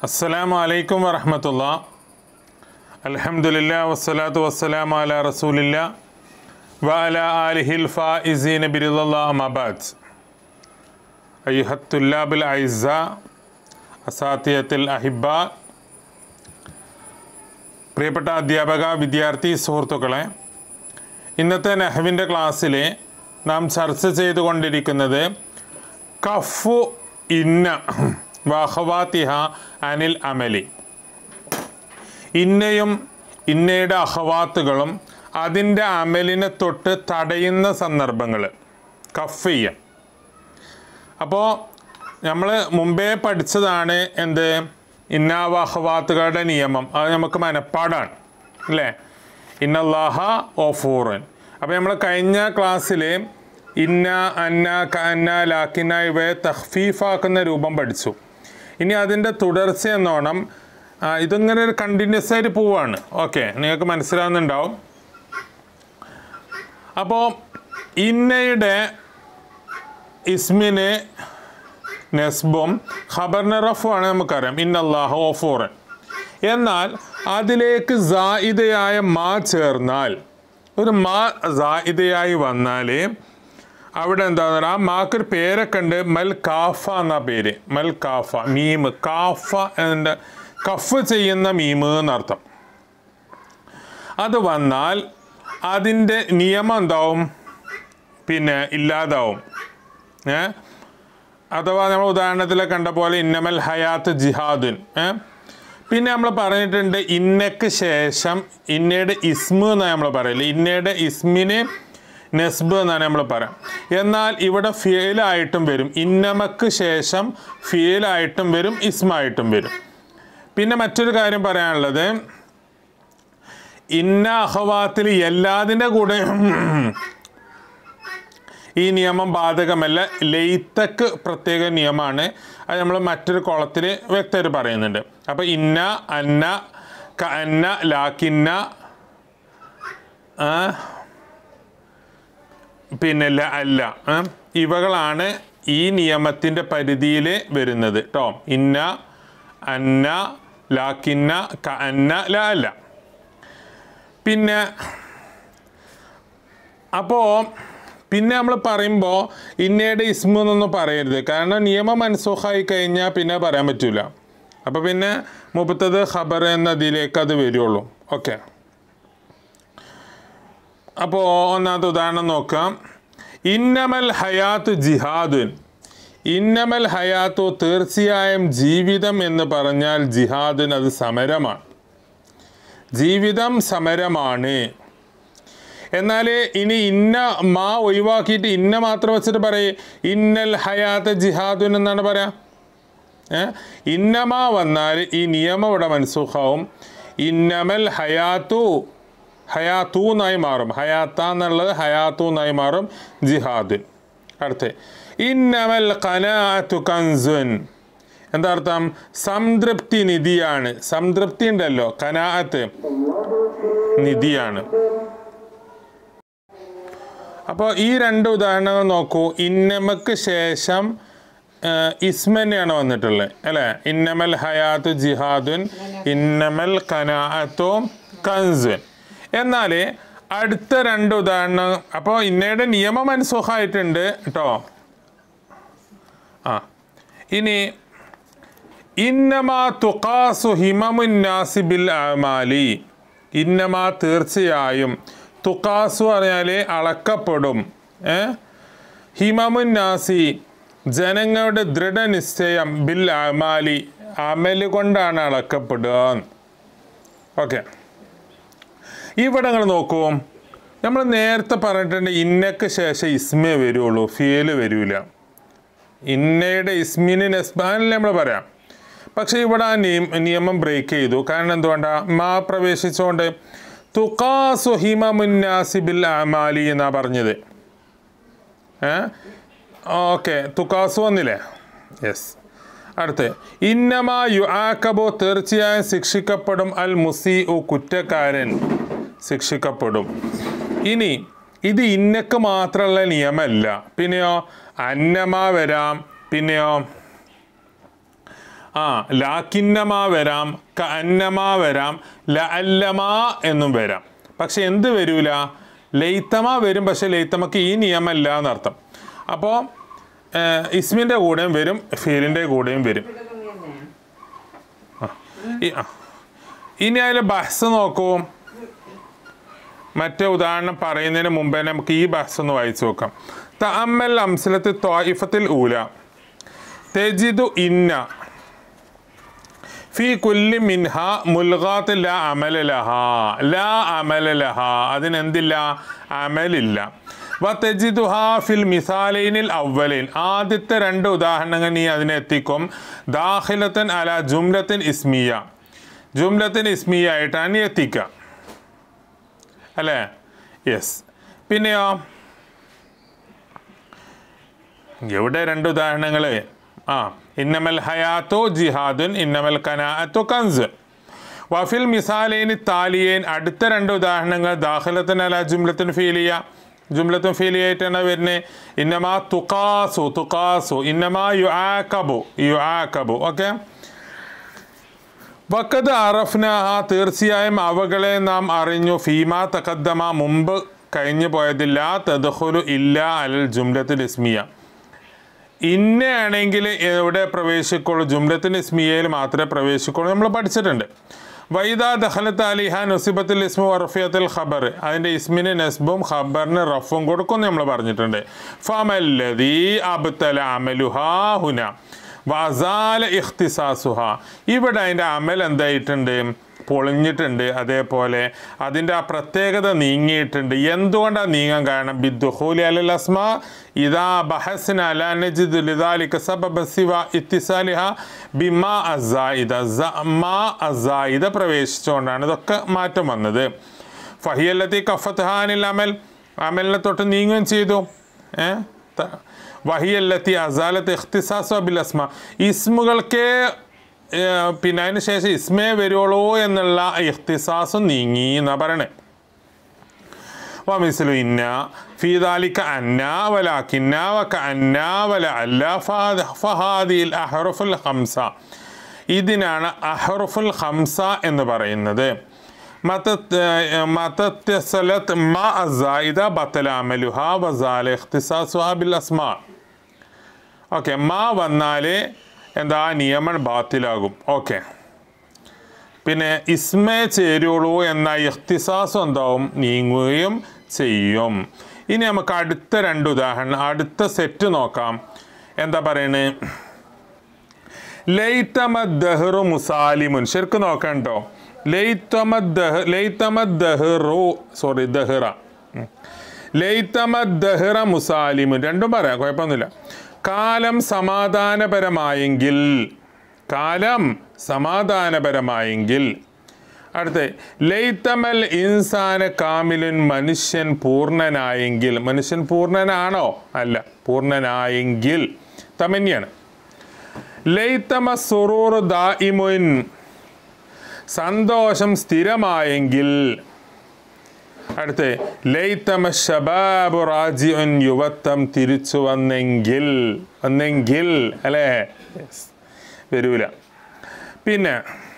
അസ്സലാമു അലൈക്കും വറഹമത്തുള്ള അൽഹംദുലില്ലാ വസ്സലാത്തു വസ്സലാം അല റസൂലില്ല വ അല ആലിഹിൽ ഫായിസീൻ ബിരുദല്ലാ അമാബാദ് അയ്യുഹത്തുല്ലാബുൽ ഐസ അസാത്തിയത്തിൽ അഹിബ പ്രിയപ്പെട്ട അധ്യാപക വിദ്യാർത്ഥി സുഹൃത്തുക്കളെ ഇന്നത്തെ നെഹ്വിൻ്റെ ക്ലാസ്സിൽ നാം ചർച്ച ചെയ്തുകൊണ്ടിരിക്കുന്നത് കഫു ഇന്ന വഹവാത്തിഹ അനിൽ അമലി ഇന്നയും ഇന്നയുടെ അഹവാത്തുകളും അതിൻ്റെ അമലിനെ തൊട്ട് തടയുന്ന സന്ദർഭങ്ങൾ കഫ് ചെയ്യാം അപ്പോൾ നമ്മൾ മുമ്പേ പഠിച്ചതാണ് എന്ത് ഇന്നാവ അഹവാത്തുകളുടെ നിയമം അത് നമുക്ക് മനപ്പാടാണ് അല്ലേ ഇന്നല്ലാഹ ഓഫൂറൻ അപ്പോൾ നമ്മൾ കഴിഞ്ഞ ക്ലാസ്സിൽ ഇന്ന അന്ന കന്ന ലാക്കിന്ന ഇവയെ തഹ്ഫീഫാക്കുന്ന രൂപം പഠിച്ചു ഇനി അതിൻ്റെ തുടർച്ച എന്നോണം ആ, ഇതിങ്ങനെ ഒരു കണ്ടിന്യൂസ് ആയിട്ട് പോവാണ് ഓക്കെ നിങ്ങൾക്ക് മനസ്സിലാവുന്നുണ്ടാവും അപ്പോൾ ഇന്നയുടെ ഇസ്മിന് നെസ്ബും ഖബറിന് റഫുമാണ് നമുക്കറിയാം ഇന്നല്ലാഹു ഓഫൂറൻ എന്നാൽ അതിലേക്ക് സായിദയായ മാ ചേർന്നാൽ ഒരു മാ സായിദയായി വന്നാൽ അവിടെ എന്താന്ന് പറഞ്ഞാൽ ആ മാക്കൊരു പേരൊക്കെ ഉണ്ട് മൽ കാഫ എന്ന പേര് മൽ കാഫ മീമ് കാഫ എന്നതിൻ്റെ കഫ് ചെയ്യുന്ന മീമ് എന്നർത്ഥം അത് വന്നാൽ അതിൻ്റെ നിയമം എന്താവും പിന്നെ ഇല്ലാതാവും ഏ അഥവാ നമ്മൾ ഉദാഹരണത്തിൽ കണ്ട പോലെ ഇന്നമൽ ഹയാത്ത് ജിഹാദുൻ ഏ പിന്നെ നമ്മൾ പറഞ്ഞിട്ടുണ്ട് ഇന്നക്ക് ശേഷം ഇന്നയുടെ ഇസ്മു എന്നാണ് നമ്മൾ പറയില്ല ഇന്നയുടെ ഇസ്മിന് നെസ്ബ് എന്നാണ് നമ്മൾ പറയാം എന്നാൽ ഇവിടെ ഫിയലായിട്ടും വരും ഇന്നമക്ക് ശേഷം ഫിയലായിട്ടും വരും ഇസ്മായിട്ടും വരും പിന്നെ മറ്റൊരു കാര്യം പറയാനുള്ളത് ഇന്ന അഹവാത്തിൽ എല്ലാതിൻ്റെ കൂടെ ഈ നിയമം ബാധകമല്ല ലെയ്ത്തക്ക് പ്രത്യേക നിയമമാണ് അത് നമ്മൾ മറ്റൊരു കുളത്തിൽ വ്യക്തമായിട്ട് പറയുന്നുണ്ട് അപ്പോൾ ഇന്ന അന്ന ക അന്ന ലാക്കിന്ന ആ, പിന്നെ ല അല്ല ആ, ഇവകളാണ് ഈ നിയമത്തിൻ്റെ പരിധിയിൽ വരുന്നത് കേട്ടോ ഇന്ന അന്ന ലാക്കിന്ന ക അന്ന ല അല്ല പിന്നെ അപ്പോൾ പിന്നെ നമ്മൾ പറയുമ്പോൾ ഇന്നയുടെ ഇസ്മു എന്നൊന്നും പറയരുത് കാരണം നിയമം മനസ്സുഖായി കഴിഞ്ഞാൽ പിന്നെ പറയാൻ പറ്റില്ല അപ്പോൾ പിന്നെ മുപ്പത്തത് ഖബർ എന്നതിലേക്ക് അത് വരുള്ളൂ ഓക്കെ അപ്പോൾ ഒന്നാമത്തെ ഉദാഹരണം നോക്കാം ഇന്നമൽ ഹയാത്ത് ജിഹാദുൻ ഇന്നമൽ ഹയാത്തു തീർച്ചയായും ജീവിതം എന്ന് പറഞ്ഞാൽ ജിഹാദുൻ അത് സമരമാണ് ജീവിതം സമരമാണ് എന്നാൽ ഇനി ഇന്ന മാ ഒഴിവാക്കിയിട്ട് ഇന്ന മാത്രം വെച്ചിട്ട് പറയേ ഇന്നൽ ഹയാത്ത് ജിഹാദുൻ എന്നാണ് പറയാ ഏ ഇന്നമാ വന്നാൽ ഈ നിയമം ഇവിടെ മനസ്സുഖാവും ഇന്നമൽ ഹയാത്തു ഹയാത്തു എന്നായി മാറും ഹയാത്ത എന്നുള്ളത് ഹയാത്തു എന്നായി മാറും ജിഹാദുൻ അടുത്ത് ഇന്നമൽ കനാത്തു കൻസുൻ എന്താ അർത്ഥം സംതൃപ്തി നിധിയാണ് സംതൃപ്തി ഉണ്ടല്ലോ കനാഅത്ത് നിധിയാണ് അപ്പോൾ ഈ രണ്ട് ഉദാഹരണങ്ങൾ നോക്കൂ ഇന്നമക്ക് ശേഷം ആ, ഇസ്മന്നെയാണ് വന്നിട്ടുള്ളത് അല്ലേ ഇന്നമൽ ഹയാത്തു ജിഹാദുൻ ഇന്നമൽ കനാഅത്തു കൻസുൻ എന്നാൽ അടുത്ത രണ്ട് ഉദാഹരണം അപ്പോൾ ഇന്നയുടെ നിയമം മനസ്സുഖമായിട്ടുണ്ട് കേട്ടോ ആ ഇനി ഇന്നമാ തുഖാസു ഹിമമുന്നാസി ബിൽ അമാലി ഇന്നമാ തീർച്ചയായും തുഖാസു പറഞ്ഞാൽ അളക്കപ്പെടും ഏ ഹിമമുന്നാസി ജനങ്ങളുടെ ദൃഢനിശ്ചയം ബിൽ അമാലി അമല് കൊണ്ടാണ് അളക്കപ്പെടുക ഓക്കെ ഇവിടെ നിങ്ങൾ നോക്കൂ നമ്മൾ നേരത്തെ പറഞ്ഞിട്ടുണ്ട് ഇന്നക്ക് ശേഷം ഇസ്മേ വരുള്ളൂ ഫിയല് വരൂല ഇന്നയുടെ ഇസ്മിന് നെസ്ബാനല്ലേ നമ്മൾ പറയാം പക്ഷേ ഇവിടെ ആ നിയമ നിയമം ബ്രേക്ക് ചെയ്തു കാരണം എന്തുകൊണ്ടാ മാ പ്രവേശിച്ചുകൊണ്ട് തുക്കാസു ഹിമമുന്നാസിബിൽ അമാലി എന്നാ പറഞ്ഞത് ഏ ഓക്കെ തുക്കാസു വന്നില്ലേ യെസ് അടുത്ത് ഇന്നമാ യു ആക്കബോ തീർച്ചയായും ശിക്ഷിക്കപ്പെടും അൽ മുസി ഉ കുറ്റക്കാരൻ ശിക്ഷിക്കപ്പെടും ഇനി ഇത് ഇന്നക്ക് മാത്രമുള്ള നിയമമല്ല പിന്നെയോ അന്നമാ വരാം പിന്നെയോ ആ ലാക്കിന്നമാ വരാം ക അന്നമാ വരാം ല അല്ലമാ എന്നും വരാം പക്ഷെ എന്ത് വരൂല ലൈത്തമ വരും പക്ഷെ ലൈത്തമക്ക് ഈ നിയമമല്ല എന്നർത്ഥം അപ്പോൾ ഇസ്മിൻ്റെ കൂടെയും വരും ഫീലിൻ്റെ കൂടെയും വരും ഈ- ആ. ഇനി അതിൽ ബഹസ് നോക്കൂ മറ്റേ ഉദാഹരണം പറയുന്നതിന് മുമ്പേ നമുക്ക് ഈ ബഹസ് ഒന്ന് വായിച്ചു നോക്കാം തഅമ്മൽ അംസലത്ത് ത്വായിഫത്തിൽ ഊല തെജിദു ഇന്ന ഫി കുല്ലി മിൻഹ മുൽഗാത്ത് ലാ അമല ലഹ ലാ അമല ലഹ അതിനെന്തില്ല അമലില്ല വ തെജിദുഹ ഫിൽ മിസാലൈനിൽ അവലൈൻ ആദ്യത്തെ രണ്ട് ഉദാഹരണങ്ങൾ നീ അതിനെ എത്തിക്കും ദാഖിലത്തൻ അല ജുംലത്തിൻ ഇസ്മിയ ജുംലത്തിൻ ഇസ്മിയ ആയിട്ടാണ് നീ എത്തിക്കുക അല്ലേ യെസ് പിന്നെയോ എവിടെ രണ്ട് ഉദാഹരണങ്ങൾ ആ ഇന്നമൽ ഹയാത്തോ ജിഹാദുൻ ഇന്നമൽ കനാഅത്തോ കൻസ് വഫിൽ മിസാലേനി താലിയേൻ അടുത്ത രണ്ട് ഉദാഹരണങ്ങൾ ദാഖലത്തിന് അല ജുംലത്തിന് ഫീലിയ ജുംലത്തും ഫീലിയായിട്ടാണ് വരുന്നത് ഇന്നമാ തുക്കാസു തുക്കാസു ഇന്നമാ യു ആക്കബു യു ആക്കബു ഓക്കെ വക്കത് അറഫ്നഹ തീർച്ചയായും അവകളെ നാം അറിഞ്ഞു ഫീമ തക്കദ്ദമ മുമ്പ് കഴിഞ്ഞു പോയതില്ല തദ്ഖുലു ഇല്ല അൽ ജുംലത്തുൽ ഇസ്മിയ ഇന്നയാണെങ്കിൽ എവിടെ പ്രവേശിക്കുള്ളൂ ജുംലത്തിന് ഇസ്മിയയിൽ മാത്രമേ പ്രവേശിക്കുള്ളൂ നമ്മൾ പഠിച്ചിട്ടുണ്ട് വൈദ ദഹലത്ത് അലിഹ നസിബത്തുൽ ഇസ്മു വറഫിയത്തുൽ ഖബർ അതിൻ്റെ ഇസ്മിന് നസ്ബും ഖബറിന് റഫും കൊടുക്കും നമ്മൾ പറഞ്ഞിട്ടുണ്ട് ഫമല്ലദീ അബ്തല അമലുഹാ ഹുന വസാല ഇഖ്തിസാസുഹ ഇവിടെ അതിൻ്റെ അമൽ എന്തായിട്ടുണ്ട് പൊളിഞ്ഞിട്ടുണ്ട് അതേപോലെ അതിൻ്റെ ആ പ്രത്യേകത നീങ്ങിയിട്ടുണ്ട് എന്തുകൊണ്ടാണ് നീങ്ങാൻ കാരണം ബിദ്ദുഹൂലി അലൽ അസ്മ ഇതാ ബഹസിന അല നജിദ് ലിദാലിക സബബ സിവ ഇത്തിസാലിഹ ബിമാ അസായിദ മാ അസായിദ പ്രവേശിച്ചുകൊണ്ടാണ് ഇതൊക്കെ മാറ്റം വന്നത് ഫഹിയല്ലത്തി കഫത്ത് ഹാനിൽ അമൽ അമലിനെ തൊട്ട് നീങ്ങുകയും ചെയ്തു ഏ ത- വഹിയല്ലത്തി അസാലത്ത് ഇഖ്തിസാസോ ബിൽ അസ്മ ഇസ്മുകൾക്ക് ഏർ, പിന്നെ അതിന് ശേഷം ഇസ്മേ വരുള്ളൂ എന്നുള്ള ഇഖ്തിസാസും നീങ്ങി എന്നാ പറയണേ ومثل إن في ذلك أن ولكن وكأن ولعل فهذا- فهذه الأحرف الخمسة ഇതിനാണ് അഹ്റുഫുൽ ഖംസ എന്ന് പറയുന്നത് മതത്തസലത്ത് മ അസായിദ ബത്തല അമലുഹ വസാല ഇഖ്തിസാസുഹ ബിൽ അസ്മാ ഓക്കെ മാ വന്നാൽ എന്താ നിയമം ബാത്തിലാകും ഓക്കെ പിന്നെ ഇസ്മേ ചേരുള്ളൂ എന്ന ഇഖ്തിസാസും എന്താവും നീങ്ങുകയും ചെയ്യും ഇനി നമുക്ക് അടുത്ത രണ്ട് ഉദാഹരണം അടുത്ത സെറ്റ് നോക്കാം എന്താ പറയണേ ലൈത്തമ ദഹ്റു മുസാലിമുൻ ശരിക്കും നോക്കാം കേട്ടോ ലൈത്തമ ദഹ് ലൈത്തമ ദഹ്റു സോറി ദഹ്റ ഉം. ലൈത്തമ ദഹ്റ മുസാലിമുൻ രണ്ടും പറയാം കുഴപ്പമൊന്നുമില്ല കാലം സമാധാനപരമായെങ്കിൽ കാലം സമാധാനപരമായെങ്കിൽ അടുത്ത ലൈത്തമൽ ഇൻസാന കാമിലുൻ മനുഷ്യൻ പൂർണ്ണനായെങ്കിൽ മനുഷ്യൻ പൂർണ്ണനാണോ അല്ല പൂർണ്ണനായെങ്കിൽ തമന്യാണ് ലൈത്തമ സുറൂർ ദായിമുൻ സന്തോഷം സ്ഥിരമായെങ്കിൽ അടുത്ത് ലൈത്തമ ഷബാബു റാജിഉൻ യുവത്വം തിരിച്ചു വന്നെങ്കിൽ വന്നെങ്കിൽ അല്ലേ Yes. വരൂല പിന്നെ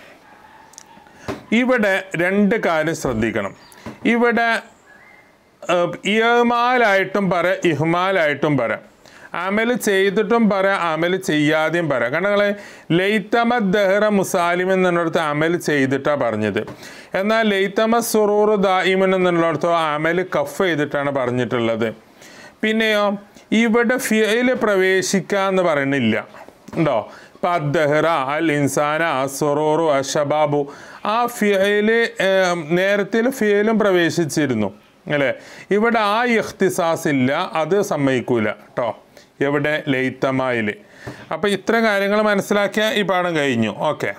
ഇവിടെ രണ്ട് കാര്യം ശ്രദ്ധിക്കണം ഇവിടെ ഏഹ്, ഇഹ്മാലായിട്ടും പറയാം ഇഹ്മാലായിട്ടും പറയാം അമൽ ചെയ്തിട്ടും പറയാം അമൽ ചെയ്യാതെയും പറയാം കാരണം നിങ്ങളെ ലൈത്തമ ദഹ്റ മുസാലിം എന്നുള്ളിടത്ത് അമൽ ചെയ്തിട്ടാണ് പറഞ്ഞത് എന്നാൽ ലൈത്തമ സുറൂർ ദായിമൻ എന്നുള്ളിടത്തോ അമൽ കഫ് ചെയ്തിട്ടാണ് പറഞ്ഞിട്ടുള്ളത് പിന്നെയോ ഇവിടെ ഫിയയിൽ പ്രവേശിക്കുക എന്ന് പറയണില്ല ഉണ്ടോ ഇപ്പം അദ്ദഹ്റ അൽ ഇൻസാന അസുറൂറു അഷബാബു ആ ഫിയല് നേരത്തിൽ ഫിയലും പ്രവേശിച്ചിരുന്നു അല്ലേ ഇവിടെ ആ ഇഖ്തിസാസ് ഇല്ല അത് സമ്മതിക്കൂല കേട്ടോ എവിടെ ലൈത്തമായിൽ അപ്പം ഇത്ര കാര്യങ്ങൾ മനസ്സിലാക്കിയാൽ ഈ പാഠം കഴിഞ്ഞു ഓക്കെ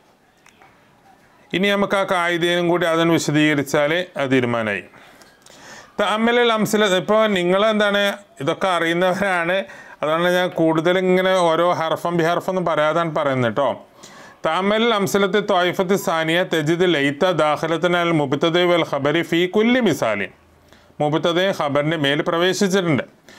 ഇനി നമുക്ക് ആ കായികനും കൂടി അതിന് വിശദീകരിച്ചാൽ അത് തീരുമാനമായി തമ്മിൽ അംസല ഇപ്പോൾ നിങ്ങൾ എന്താണ് ഇതൊക്കെ അറിയുന്നവരാണ് അതുകൊണ്ട് ഞാൻ കൂടുതൽ ഇങ്ങനെ ഓരോ ഹർഫം ബിഹർഫം ഒന്നും പറയാതാണ് പറയുന്നത് കേട്ടോ താമൽ അംസലത്ത് ത്വായിഫത്ത് സാനിയ തെജിദ് ലൈത്ത ദാഖലത്തിന് അൽ മുബത്തദ് വൽ ഖബരി ഫി കുല്ലി മിസാലിൻ മുബത്തദയും ഖബറിൻ്റെ മേൽ പ്രവേശിച്ചിട്ടുണ്ട്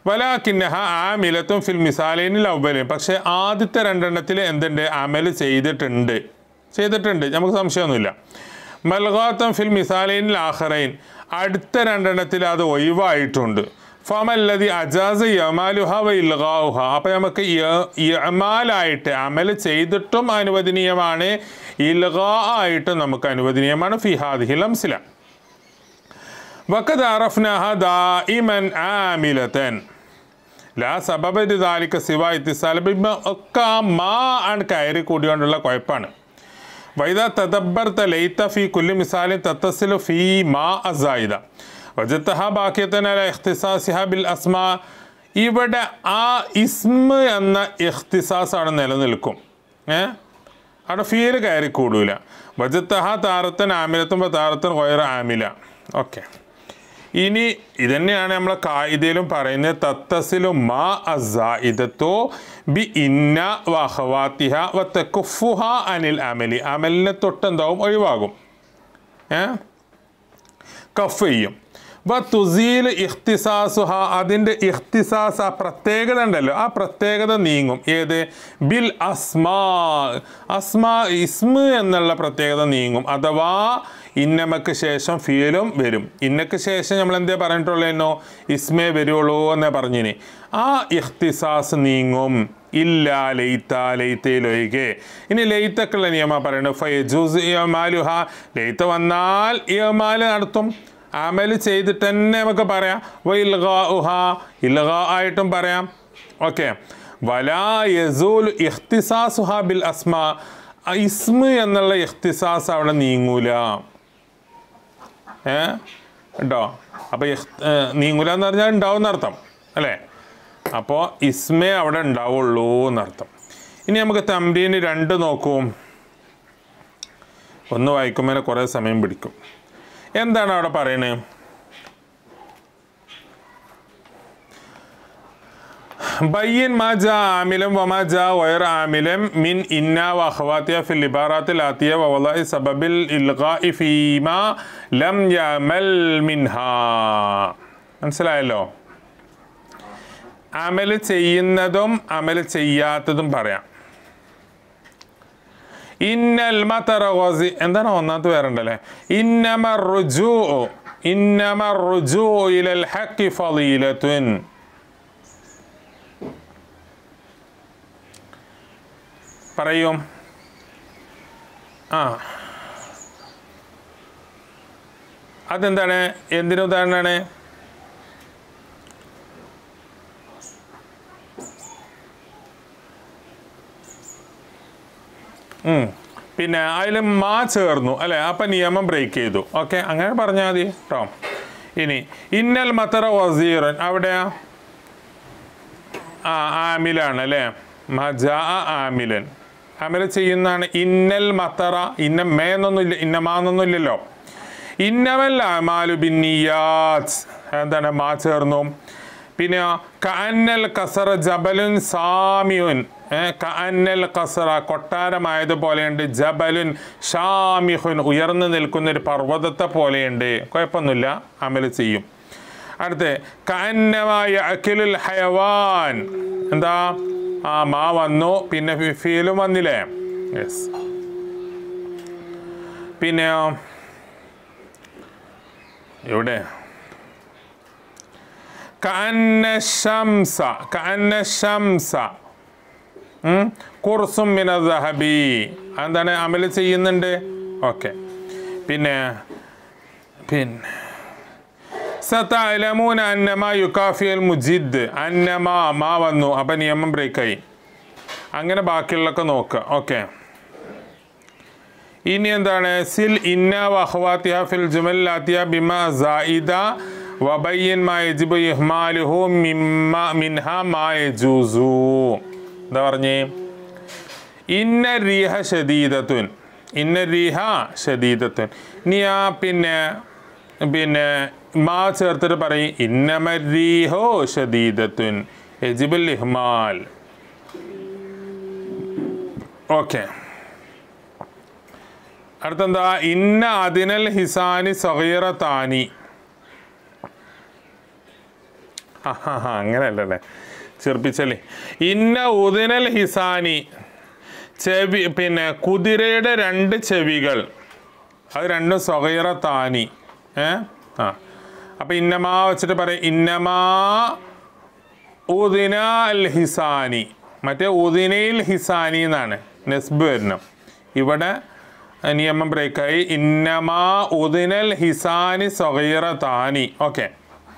വലാക്കിന്നഹ ആമിലത്തും ഫിൽ മിസാലൈനിൽ ഔബലിൻ പക്ഷേ ആദ്യത്തെ രണ്ടെണ്ണത്തിൽ എന്തുണ്ട് അമൽ ചെയ്തിട്ടുണ്ട് ചെയ്തിട്ടുണ്ട് നമുക്ക് സംശയമൊന്നുമില്ല മൽഗാത്തം ഫിൽ മിസാലൈനിൽ ആഹറൈൻ അടുത്ത രണ്ടെണ്ണത്തിൽ അത് ഒഴിവായിട്ടുണ്ട് ഫമല്ലതി അജാസ് യമാലുഹ വ ഇൽഗാവുഹ അപ്പം നമുക്ക് യമാലായിട്ട് അമൽ ചെയ്തിട്ടും അനുവദനീയമാണ് ഇൽഗാ ആയിട്ടും നമുക്ക് അനുവദനീയമാണ് ഫിഹാദിഹിൽ അംസില വക്കത് അറഫ്നഹ ദാഇമൻ ആമിലതൻ ലാ സബബ ദാലിക സിവ ഇത്തിസാല ബിമ്മ ഒക്കെ ആ മാ ആണ് കയറി കൂടിയോണ്ടുള്ള കുഴപ്പമാണ് വൈദ തദബ്ബർത്ത ലൈത്ത ഫി കുല്ലി മിസാലിൻ തത്തസിലു ഫി മാ അസായിദ വജത്തഹ ബാക്കിയത്തന ഇഖ്തിസാസിഹ ബിൽ അസ്മാ ഇവിടെ ആ ഇസ്മ എന്ന ഇഖ്തിസാസ് അവിടെ നിലനിൽക്കും ഏ അവിടെ ഫീല് കയറി കൂടൂല വജത്തഹ താരത്തൻ ആമിലത്തും താരത്തൻ വയറ ആമില ഓക്കെ ഇനി ഇതന്നെയാണ് നമ്മളെ കായികയിലും പറയുന്നത് തത്തസിലും മാ അസായിദത്തോ ബി ഇന്ന വഹവാത്തിഹ വത്തക്കുഫുഹ അനിൽ അമലി അമലിനെ തൊട്ടെന്താവും ഒഴിവാകും ഏ കഫ് ചെയ്യും വ തുസീൽ ഇഖ്തിസാസുഹ അതിൻ്റെ ഇഖ്തിസാസ് ആ പ്രത്യേകത ഉണ്ടല്ലോ ആ പ്രത്യേകത നീങ്ങും ഏത് ബിൽ അസ്മാ അസ്മാ ഇസ്മ എന്നുള്ള പ്രത്യേകത നീങ്ങും അഥവാ ഇന്നമക്ക് ശേഷം ഫീലും വരും ഇന്നക്ക് ശേഷം നമ്മൾ എന്തേ പറഞ്ഞിട്ടുള്ളതെന്നോ ഇസ്മേ വരുള്ളൂ എന്നേ പറഞ്ഞിനി ആ ഇഖ്തിസാസ് നീങ്ങും ഇല്ല ലൈത്ത ലൈത്തയിലൊഴികെ ഇനി ലൈത്തക്കുള്ള നിയമം പറയുന്നത് ഫയജൂസ് ഇയമാലുഹ ലൈത്ത വന്നാൽ ഇയമാല് നടത്തും അമൽ ചെയ്തിട്ട് തന്നെ നമുക്ക് പറയാം വ ഇൽഗാ ഉഹ ഇൽഗാ ആയിട്ടും പറയാം ഓക്കെ വലാ യസൂൽ ഇഖ്തിസാസുഹ ബിൽ അസ്മ ഇസ്മ എന്നുള്ള ഇഖ്തിസാസ് അവിടെ നീങ്ങൂല ഏ ഉണ്ടോ അപ്പോൾ നീങ്ങൂല എന്ന് പറഞ്ഞാൽ ഉണ്ടാവും എന്നർത്ഥം അല്ലേ അപ്പോൾ ഇസ്മേ അവിടെ ഉണ്ടാവുള്ളൂ എന്നർത്ഥം ഇനി നമുക്ക് തമ്പീന് രണ്ട് നോക്കും ഒന്ന് വായിക്കുമ്പോൾ കുറേ സമയം പിടിക്കും എന്താണ് അവിടെ പറയുന്നത് ബയ്യൻ മാ ജാ ആമിലം വമാ ജാ വയർ ആമിലം മിൻ ഇന്ന വഖവാത്തിയ ഫിൽ ഇബാറാത്തിൽ ആത്തിയ വവലായി സബബിൽ ഇൽഗാഇ ഫീമ ലം യമൽ മിൻഹാ മനസ്സിലായല്ലോ അമൽ ചെയ്യുന്നതും അമൽ ചെയ്യാത്തതും പറയാം ഇന്നൽ മതറ ഗസി എന്താണ് ഒന്നാമത്തെ പേരുണ്ടല്ലേ ഇന്നമ റുജു ഇന്നമ റുജു ഇലൽ ഹഖി ഫളീലത്തുൻ പറയും ആ അതെന്താണ് എന്തിനു ഉദാഹരണമാണ് ഉം. പിന്നെ അതിൽ മാ ചേർന്നു അല്ലേ അപ്പം നിയമം ബ്രേക്ക് ചെയ്തു ഓക്കെ അങ്ങനെ പറഞ്ഞാൽ മതി കേട്ടോ ഇനി ഇന്നൽ മത്തറ വസീറൻ അവിടെയാ ആ ആമിലാണ് അല്ലേ മജാ ആമിലൻ അമല ചെയ്യുന്നതാണ് ഇന്നൽ മത്തറ ഇന്ന മേന്നൊന്നുമില്ല ഇന്നമാന്നൊന്നുമില്ലല്ലോ ഇന്നവൽ അമാലു ബിന്നിയാത്ത് എന്താണ് മാ ചേർന്നു പിന്നെ കഅന്നൽ കസറ ജബലുൻ സാമിയുൻ ഏ, കഅന്നൽ കസറ കൊട്ടാരമായതുപോലെയുണ്ട് ജബലുൻ ഷാമിഹുൻ ഉയർന്നു നിൽക്കുന്ന ഒരു പർവ്വതത്തെ പോലെയുണ്ട് കുഴപ്പമൊന്നുമില്ല അമൽ ചെയ്യും അടുത്ത് കഅന്നമായ അഖിലുൽ ഹയവാൻ എന്താ ആ മാ വന്നു പിന്നെ ഫി- ഫീലും വന്നില്ലേ യെസ് പിന്നെയോ എവിടെ കഅന്ന ശംസ കഅന്ന ശംസ ഉം? കുർസും മിന ദഹബി എന്താണ് അമൽ ചെയ്യുന്നുണ്ട് ഓക്കെ പിന്നെ പിന്നെ സതഅലമൂന അന്നമാ യുക്കാഫിയൽ മുജിദ് അന്നമാ മാ വന്നു അപ്പം നിയമം ബ്രേക്കായി അങ്ങനെ ബാക്കിയുള്ളതൊക്കെ നോക്കുക ഓക്കെ ഇനി എന്താണ് സിൽ ഇന്ന വഹ്വാത്തിഹ ഫിൽ ജുമൽ ലാത്തിയ ബിമ സായിദ വബയ്യൻ മാ യജിബു ഇഹ്മാലുഹു മിമ്മ മിൻഹ മാ യജൂസു എന്താ പറഞ്ഞേ ഇന്ന റീഹ ഷദീദത്തുൻ ഇന്ന റീഹ ഷദീദത്തുൻ നീ ആ പിന്നെ പിന്നെ മാ ചേർത്തിട്ട് പറയും ഇന്നമ റീഹോ ഷദീദത്തുൻ യജിബുൽ ഇഹ്മാൽ ഓക്കെ അടുത്തെന്താ ഇന്ന അതിനൽ ഹിസാനി സഹീറ താനി ആഹാ അങ്ങനെയല്ലല്ലേ ചെറുപ്പിച്ചല്ലേ ഇന്ന ഉദിനൽ ഹിസാനി ചെവി പിന്നെ കുതിരയുടെ രണ്ട് ചെവികൾ അത് രണ്ടും സ്വകൈറ താനി ഏ ആ അപ്പം ഇന്നമാ വെച്ചിട്ട് പറയും ഇന്നമാ ഉദിന അൽ ഹിസാനി മറ്റേ ഉദിനയിൽ ഹിസാനി എന്നാണ് നെസ്ബ് വരണം ഇവിടെ നിയമം ബ്രേക്കായി ഇന്നമാ ഉദിനൽ ഹിസാനി സ്വകൈറ താനി ഓക്കെ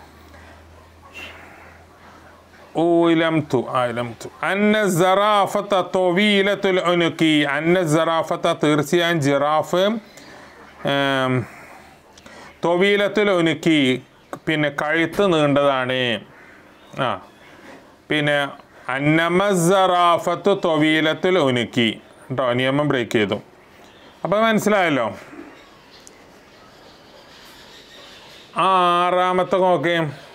ഊലംതു ആലംതു അന്ന സറാഫത്ത തൊവീലത്തുൽ ഉനുക്കി അന്ന സറാഫത്ത തീർച്ചയായും ജിറാഫ് ഏം, തൊവീലത്തുൽ ഉനുക്കി പിന്നെ കഴുത്ത് നീണ്ടതാണ് ആ പിന്നെ അന്നമസറാഫത്ത് തൊവീലത്തുൽ ഉനുക്കി കേട്ടോ നിയമം ബ്രേക്ക് ചെയ്തു അപ്പോൾ മനസ്സിലായല്ലോ ആ ആറാമത്തെ നോക്കേ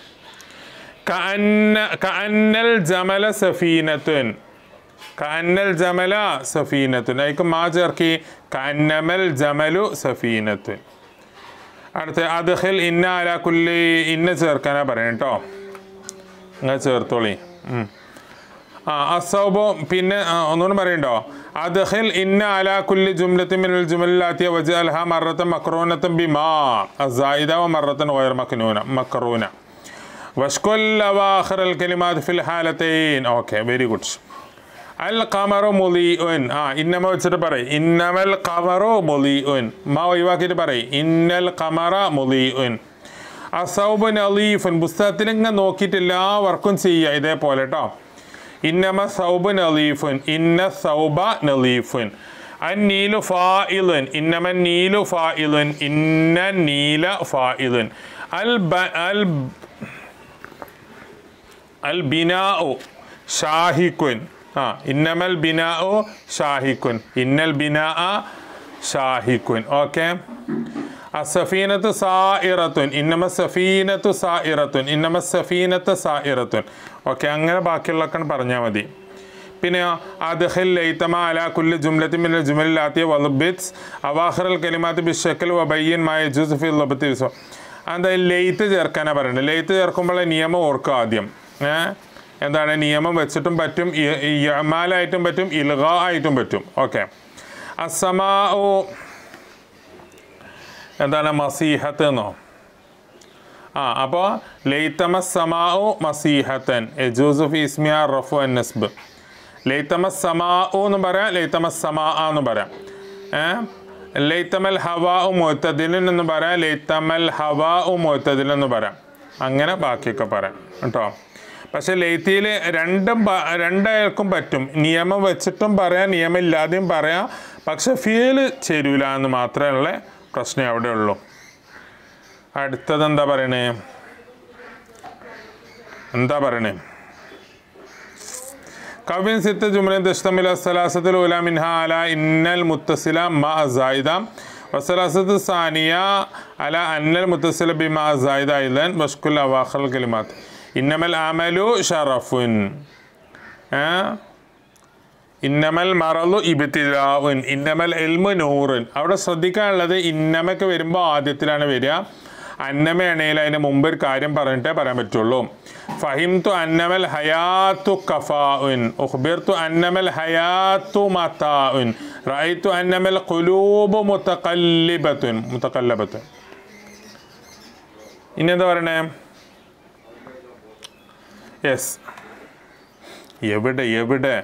കഅന്ന കഅന്നൽ ജമല സഫീനത്തുൻ കഅന്നൽ ജമല സഫീനത്തുൻ അതിക്ക് മാ ചേർക്കി കഅന്നമൽ ജമലു സഫീനത്തുൻ അടുത്ത അദ്ഖിൽ ഇന്ന അല കുല്ലി ഇന്ന ചേർക്കാനാ പറയണം കേട്ടോ നിങ്ങൾ ചേർത്തോളി ഉം. ആ അസൗബോ പിന്നെ ആ, ഒന്നുകൂടെ പറയണ്ടോ അദ്ഖിൽ ഇന്ന അല കുല്ലി ജുംലത്തിൻ മിനൽ ജുമലാത്തിയ വജഅൽഹ മറത്തൻ മക്റൂനത്തൻ ബിമാ അസായിദ വ മറത്തൻ ഗൈർ മക്നൂന മക്റൂന വഷ്കുൽ അവാഖിർ അൽ കലിമാത്ത് ഫിൽ ഹാലത്തൈൻ ഓക്കെ വെരി ഗുഡ് അൽ ഖമറു മുലീഉൻ ആ ഇന്നമ വെച്ചിട്ട് പറയും ഇന്നമൽ ഖമറു മുലീഉൻ മാ ഒഴിവാക്കിയിട്ട് പറയും ഇന്നൽ ഖമറ മുലീഉൻ അസൗബ് നലീഫുൻ പുസ്തകത്തിൽ ഇങ്ങനെ നോക്കിയിട്ട് എല്ലാ വർക്കും ചെയ്യുക ഇതേപോലെ കേട്ടോ ഇന്നമ സൗബ് നലീഫുൻ ഇന്ന സൗബ നലീഫുൻ അൻ നീലു ഫായിലുൻ ഇന്നമ നീലു ഫായിലുൻ ഇന്ന നീല ഫായിലുൻ അൽ ബ അൽ അൽ ബിനാഉ ഷാഹിക്കുൻ ആ ഇന്നമൽ ബിനാഉ ഷാഹിക്കുൻ ഇന്നൽ ബിനാ ഷാഹിക്കുൻ ഓക്കെ അസഫീനത്ത് സായിറത്തുൻ ഇന്നമ സഫീനത്തു സായിറത്തുൻ ഇന്നമ സഫീനത്ത് സായിറത്തുൻ ഓക്കെ അങ്ങനെ ബാക്കിയുള്ളതൊക്കെ പറഞ്ഞാൽ മതി പിന്നെ അദ്ഖിൽ ലൈതമ അലാ കുല്ലി ജുംലത്തിൻ മിനൽ ജുമലിലാത്തിയ വലുബിത്സ് അവാഖിറൽ കലിമാത്ത് ബിഷക്കൽ വബയ്യൻ മായ ജുസ് ഫി ലബത്തി വിസോ എന്താ ലെയ്ത്ത് ചേർക്കാനാണ് പറയുന്നത് ലെയ്ത്ത് ചേർക്കുമ്പോൾ നിയമം ഓർക്കുക ആദ്യം ഏ എന്താണ് നിയമം വെച്ചിട്ടും പറ്റും യമാലായിട്ടും പറ്റും ഇൽഗ ആയിട്ടും പറ്റും ഓക്കെ അസമാ എന്താണ് മസീഹത്ത് എന്നോ ആ അപ്പോൾ ലൈത്തമ സമാഉ മസീഹത്തൻ എജൂസുഫ് ഇസ്മിയ റഫു അൻ നസ്ബ് ലൈത്തമ സമാഉ എന്ന് പറയാം ലൈത്തമ സമാ എന്ന് പറയാം ഏ ലൈത്തമൽ ഹവാ മുത്തദിലൻ എന്ന് പറയാം ലൈത്തമൽ ഹവാ മുത്തദിൽ എന്ന് പറയാം അങ്ങനെ ബാക്കിയൊക്കെ പറയാം കേട്ടോ പക്ഷെ ലൈത്തിയിൽ രണ്ടും പ- രണ്ടാൾക്കും പറ്റും നിയമം വെച്ചിട്ടും പറയാം നിയമം ഇല്ലാതെയും പറയാം പക്ഷെ ഫീല് ചേരൂല എന്ന് മാത്രമുള്ള പ്രശ്നം അവിടെ ഉള്ളൂ അടുത്തത് എന്താ പറയണേ എന്താ പറയണേ കവിൻ സിത്ത് ജുമല ദഷ്ടമില സലാസത്തിൽ ഉല മിൻഹ അല ഇന്നൽ മുത്തസില മ സായിദ വസലാസത്ത് സാനിയ അല അന്നൽ മുത്തസില ബിമ സായിദ ഇലൻ ബഷ്കുൽ അവാഖൽ കലിമാത്ത് ഇന്നമൽ അമലു ഷറഫുൻ ഏ? ഇന്നമൽ മറലു ഇബത്തിലാവുൻ ഇന്നമൽ എൽമു നൂറുൻ അവിടെ ശ്രദ്ധിക്കാനുള്ളത് ഇന്നമൊക്കെ വരുമ്പോൾ ആദ്യത്തിലാണ് വരിക അന്നമയാണെങ്കിൽ അതിന് മുമ്പ് ഒരു കാര്യം പറഞ്ഞിട്ടേ പറയാൻ പറ്റുള്ളൂ ഫഹിംതു അന്നമൽ ഹയാത്തു കഫാഉൻ ഉഖ്ബിർതു അന്നമൽ ഹയാത്തു മതാഉൻ റഅയ്തു അന്നമൽ ഖുലൂബു മുതഖല്ലിബത്തുൻ മുതഖല്ലബത്തുൻ ഇനി എന്താ പറയണേ യെസ് എവിടെ എവിടെ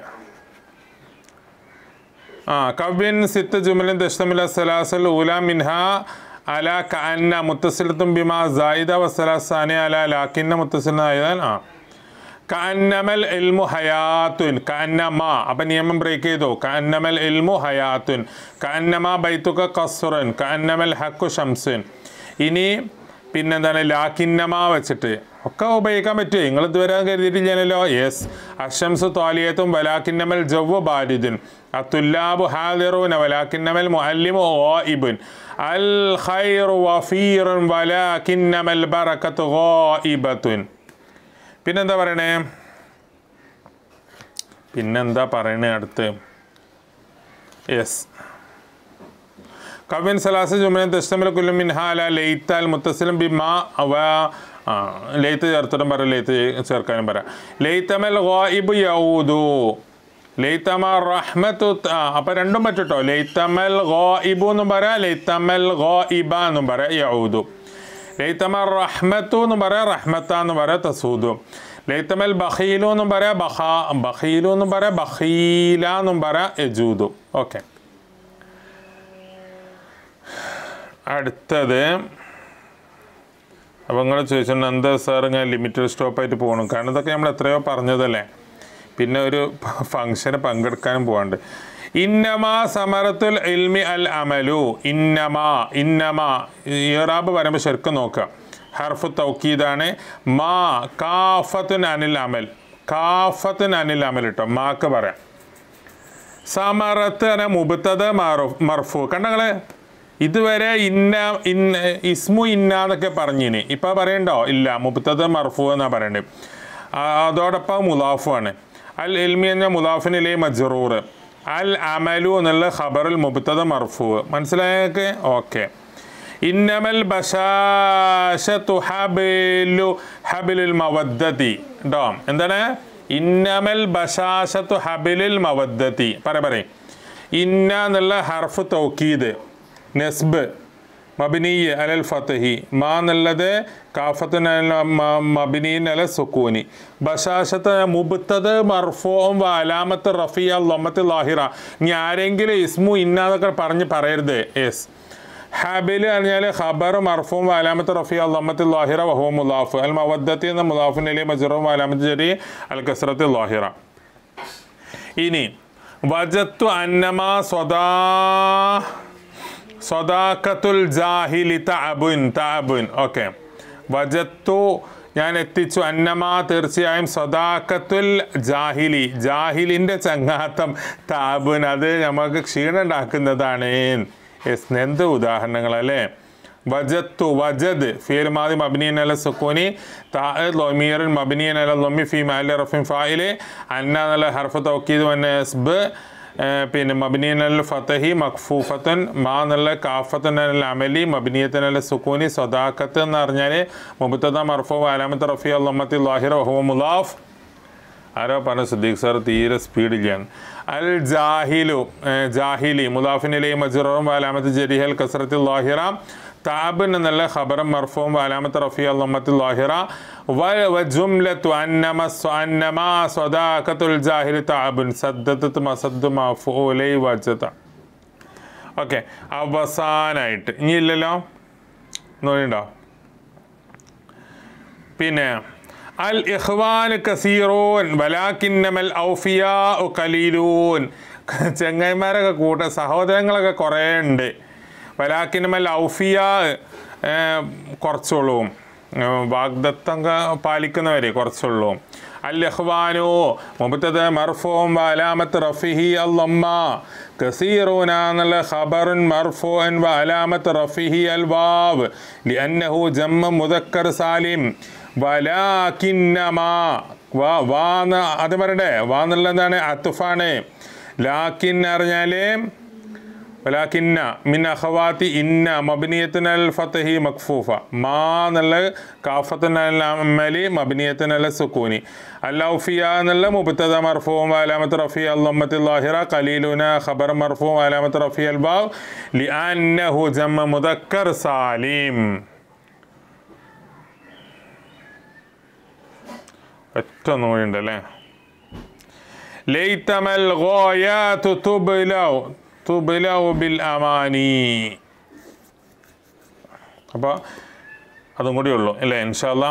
ആ കവ്യൻ സിത്ത് ജുമലിൻ ദഷ്ടമില സലാസൽ ഊല മിൻഹ അല കഅന്ന മുത്തസിലത്തും ബിമാ സായിദ വസലാസാനി അല ലാക്കിന്ന മുത്തസിലായതാൽ ആ കഅന്നമൽ ഇൽമു ഹയാത്തുൻ കഅന്നമ അപ്പം നിയമം ബ്രേക്ക് ചെയ്തു കഅന്നമൽ ഇൽമു ഹയാത്തുൻ കഅന്നമ ബൈത്തുക കസുറൻ കഅന്നമൽ ഹക്കു ഷംസുൻ ഇനി പിന്നെന്താണ് ലാക്കിന്നമ വെച്ചിട്ട് ഒക്കെ ഉപയോഗിക്കാൻ പറ്റുമോ നിങ്ങൾ ഇതുവരെ കരുതിയിട്ടില്ലല്ലോ യെസ് അഷംസു തോലിയത്തും വലാക്കിന്നമൽ ജവ്വ ബാരിദുൻ അത്തുല്ലാബു ഹാദിറൂന വലാക്കിന്നമൽ മുഅല്ലിമു ഗായിബുൻ അൽ ഖൈറു വഫീറുൻ വലാക്കിന്നമൽ ബറകത്തു ഗായിബത്തുൻ പിന്നെന്താ പറയണേ പിന്നെന്താ പറയണേ അടുത്ത് യെസ് കവിൻ സലാസ് ജുമന തസ്തമിൽ കുല്ലു മിൻഹ അല ലൈത്ത അൽ മുത്തസിലും ബിമാ അവ ആ ലെയ്ത്ത് ചേർത്തിട്ടും പറയാം ലെയ്ത്ത് ചേർക്കാനും പറയാം ലെയ്ത്തമൽ ഗായിബ് യൗദു ലൈത്തമ റഹ്മത്തു ആ അപ്പം രണ്ടും പറ്റട്ടോ ലൈത്തമൽ ഗായിബു എന്നും പറയാം ലൈത്തമൽ ഗായിബ എന്നും പറയാം യൗദു ലൈത്തമൽ റഹ്മത്തു എന്നും പറയാം റഹ്മത്ത എന്ന് പറയാം തസൂദു ലൈത്തമൽ ബഖീലു എന്നും പറയാം ബഹ ബഖീലു എന്നും പറയാം ബഖീല എന്നും പറയാം യജൂദു ഓക്കെ അടുത്തത് അപ്പോൾ നിങ്ങൾ ചോദിച്ചിട്ടുണ്ട് എന്താ സാർ ഇങ്ങനെ ലിമിറ്റഡ് സ്റ്റോപ്പായിട്ട് പോകണം കാരണം ഇതൊക്കെ നമ്മൾ എത്രയോ പറഞ്ഞതല്ലേ പിന്നെ ഒരു ഫംഗ്ഷന് പങ്കെടുക്കാനും പോകാണ്ട് ഇന്നമാ സമറത്തുൽ ഇൽമി അൽ അമലു ഇന്നമാ ഇന്നമാ ഇറാബ് പറയുമ്പോൾ ശരിക്കും നോക്കുക ഹർഫ് തൗക്കീദാണ് മാ കാഫത്തുൻ അനിൽ അമൽ കാഫത്തുൻ അനിൽ അമൽ കേട്ടോ മാക്ക് പറയാം സമറത്ത് എന്ന മുബത്തത് മർഫു കണ്ടങ്ങള് ഇതുവരെ ഇന്ന ഇന്ന ഇസ്മു ഇന്ന എന്നൊക്കെ പറഞ്ഞിനി ഇപ്പം പറയണ്ടോ ഇല്ല മുബത്തത് മർഫു എന്നാ പറയണ്ടത് ആ, അതോടൊപ്പം മുലാഫു ആണ് അൽ ഇൽമി എന്ന മുലാഫിനിലെ മജറൂർ അൽ അമലു എന്നുള്ള ഖബറുൽ മുബത്തത് മർഫു മനസ്സിലായൊക്കെ ഓക്കെ ഇന്നമൽ ബഷാശത്തു ഹബിലു ഹബിലുൽ മവദ്ദതി കേട്ടോ എന്താണ് ഇന്നമൽ ബഷാശത്തു ഹബിലുൽ മവദ്ദതി പറ പറയും ഇന്ന എന്നുള്ള ഹർഫ് തൗക്കീദ് നെസ്ബ് മബിനീയ് അലൽ ഫത്തഹി മാ എന്നുള്ളത് കാഫത്തിന് മബിനീൻ അല സുക്കൂനി ബഷാശത്ത് മുബത്തത് മർഫോം അലാമത്ത് റഫിയ ലൊമ്മത്ത് ലാഹിറ ഇനി ആരെങ്കിലും ഇസ്മു ഇന്നാതൊക്കെ പറഞ്ഞ് പറയരുത് യെസ് ഹാബിൽ പറഞ്ഞാൽ ഖബർ മർഫൂം അലാമത്ത് റഫിയ ലൊമ്മത്ത് ലാഹിറ വഹോ മുലാഫ് അൽ മവദ്ദത്തി എന്ന മുലാഫിനിലെ മജറും അലാമത്ത് ജരി അൽ കസ്രത്ത് ലാഹിറ ഇനി വജത്തു അന്നമാ സ്വദാ സ്വദാക്കത്തുൽ ജാഹിലി തഅബുൻ തഅബുൻ ഓക്കെ വജത്തു ഞാൻ എത്തിച്ചു അന്നമാ തീർച്ചയായും സ്വദാക്കത്തുൽ ജാഹിലി ജാഹിലിൻ്റെ ചങ്ങാത്തം താബുൻ അത് നമുക്ക് ക്ഷീണം ഉണ്ടാക്കുന്നതാണ് യെസ് എന്ത് ഉദാഹരണങ്ങൾ അല്ലേ വജത്തു വജദ് ഫീൽ മാതി മബ്നിയൻ അല സുക്കൂനി ലൊമീറൻ മബ്നിയൻ അല ലൊമി ഫി മാലി റഫിൻ ഫായില് അന്ന എന്നുള്ള ഹർഫ് തൗക്കീദ് വന്ന എസ്ബ് പിന്നെ മബിനിയൻ അൽ ഫത്തഹി മഖ്ഫൂഫത്തൻ മാ എന്നുള്ള കാഫത്തൻ അൽ അമലി മബിനിയത്തൻ അൽ സുക്കൂനി സ്വദാക്കത്ത് എന്ന് പറഞ്ഞാൽ മുബത്തദ മർഫു അലാമത്ത് റഫി അള്ളമ്മത്തി ലാഹിർ വഹുവ മുലാഫ് ആരോ പറഞ്ഞ സുദ്ദീഖ് സാർ തീരെ സ്പീഡിലാണ് അൽ ജാഹിലു ഏർ ജാഹിലി മുലാഫിനിലെ മജുറും അലാമത്ത് ജരിഹൽ കസറത്തി ലാഹിറ താബിൻ എന്നുള്ള ഖബറും മർഫുവും അലാമത്ത് റഫി അള്ളമ്മത്ത് ലാഹിറ വജുംലത്തു അന്നമ സ്വ- അന്നമാ സ്വദാഖത്തുൽ ജാഹിലി താബുൻ സദ്ദത്ത് മസദ്ദു മഫൂലൈ വജത ഓക്കെ അവസാനായിട്ട് ഇനി ഇല്ലല്ലോ നോക്കിണ്ടോ പിന്നെ അൽ ഇഖ്വാൻ കസീറൂൻ വലാക്കിന്നമൽ ഔഫിയാ കലീലൂൻ ചെങ്ങായിമാരൊക്കെ കൂട്ട സഹോദരങ്ങളൊക്കെ കുറേ ഉണ്ട് വലാക്കിന്നമൽ ഔഫിയാ കുറച്ചുള്ളൂ വാഗ്ദത്തം പാലിക്കുന്നവരെ കുറച്ചുള്ളൂ അൽ ഇഖ്വാനു മുബത്തത് മർഫൂം വലാമത്ത് റഫിഹി അല്ലമ്മ കസീറൂന എന്നുള്ള ഖബറുൻ മർഫൂൻ വലാമത്ത് റഫിഹി അൽ വാവ് ലിഅന്നഹു ജമ്മ മുദക്കർ സാലിം വലാക്കിന്നമാ വാ വാന്ന് അത് പറയണ്ടേ വാ എന്നുള്ള എന്താണ് അത്തുഫാണ് ലാക്കിൻ അറിഞ്ഞാല് വലാക്കിന്ന മിൻ അഖവാത്തി ഇന്ന മബിനിയത്തിനൽ ഫത്തഹി മക്ഫൂഫ മാ എന്നുള്ള കാഫത്തിനൽ അമലി മബിനിയത്തിനൽ സുക്കൂനി അല്ലൗഫിയ എന്നുള്ള മുബത്തദ മർഫൂം അലാമത്ത് റഫി അല്ലമ്മത്ത് ലാഹിറ ഖലീലുന ഖബർ മർഫൂം അലാമത്ത് റഫി അൽ ബാവ് ലിഅന്നഹു ജമ്മ മുദക്കർ സാലിം ഒറ്റ നൂലുണ്ട് അല്ലേ ലൈത്തമൽ ഗോയാതു തുബ്ലൗ തുബ്ലൗ ബിൽ അമാനി അപ്പോൾ അതും കൂടി ഉള്ളൂ അല്ലേ ഇൻഷാല്ല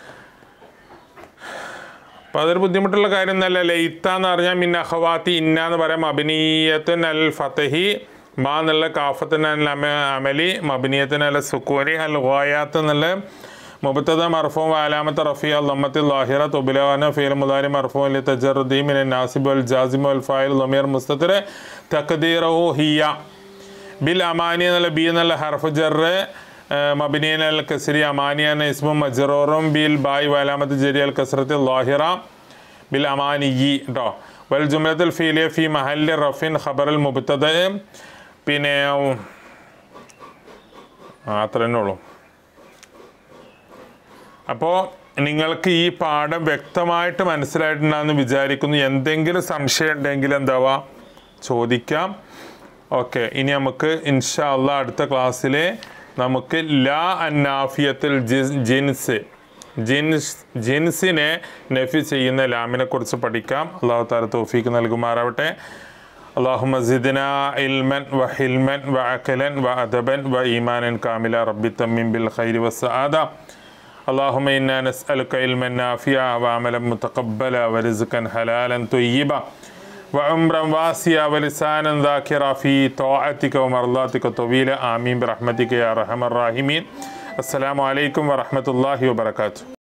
അപ്പോൾ അതൊരു ബുദ്ധിമുട്ടുള്ള കാര്യം എന്നല്ല ലൈത്ത എന്ന് പറഞ്ഞാൽ മിൻ അഖവാത്തി ഇന്ന എന്ന് പറയാം അഭിനീയത്തുൻ അൽ ഫത്തഹി മാ എന്നുള്ള കാഫത്തിൻ അൽ അമ അമലി മബിനിയത്തിൻ അൽ സുക്കൂരി അൽ ഗോയാത്ത് എന്നുള്ള മുബത്തദ മർഫൂം അലാമത്ത് റഫി അല്ലമ്മത്തി ലാഹിറ തുബിലവാന ഫീൽ മുദാരി മർഫൂം ലി തജറുദ്ദീ മിൻ നാസിബ് അൽ ജാസിം അൽ ഫായിൽ ലമീർ മുസ്തത്തിർ തഖദീറഹു ഹിയ ബിൽ അമാനി എന്നുള്ള ബി എന്നുള്ള ഹർഫ് ജറ് മബിനിയൻ അൽ കസരി അമാനിയ എന്ന ഇസ്മും മജറൂറും ബിൽ ബായ് വലാമത്ത് ജരി അൽ കസറത്ത് ലാഹിറ ബിൽ അമാനിയി കേട്ടോ വൽ ജുമലത്തുൽ ഫീലിയ ഫി മഹല്ലി റഫിൻ ഖബർ അൽ മുബത്തദ പിന്നെ ആ, അത്ര തന്നെ ഉള്ളൂ അപ്പോൾ നിങ്ങൾക്ക് ഈ പാഠം വ്യക്തമായിട്ട് മനസ്സിലായിട്ടുണ്ടെന്ന് വിചാരിക്കുന്നു എന്തെങ്കിലും സംശയം ഉണ്ടെങ്കിൽ എന്താവാ ചോദിക്കാം ഓക്കെ ഇനി നമുക്ക് ഇൻഷാ അള്ളാ അടുത്ത ക്ലാസ്സിൽ നമുക്ക് ലാ അന്നാഫിയത്തിൽ ജിസ് ജിൻസ് ജിൻസ് ജിൻസിനെ നഫി ചെയ്യുന്ന ലാമിനെ കുറിച്ച് പഠിക്കാം അള്ളാഹു താല തോഫീക്ക് നൽകുമാറാവട്ടെ اللهم زدنا علما وحلما وعقلا وأدبا وإيمانا كاملا ربي تمم بالخير والسعادة اللهم إنا نسألك علما نافعا وعملا متقبلا ورزقا حلالا طيبا وعمرا واسعا ولسانا ذاكرا في طاعتك ومرضاتك طويلا آمين برحمتك يا أرحم الراحمين السلام عليكم ورحمة الله وبركاته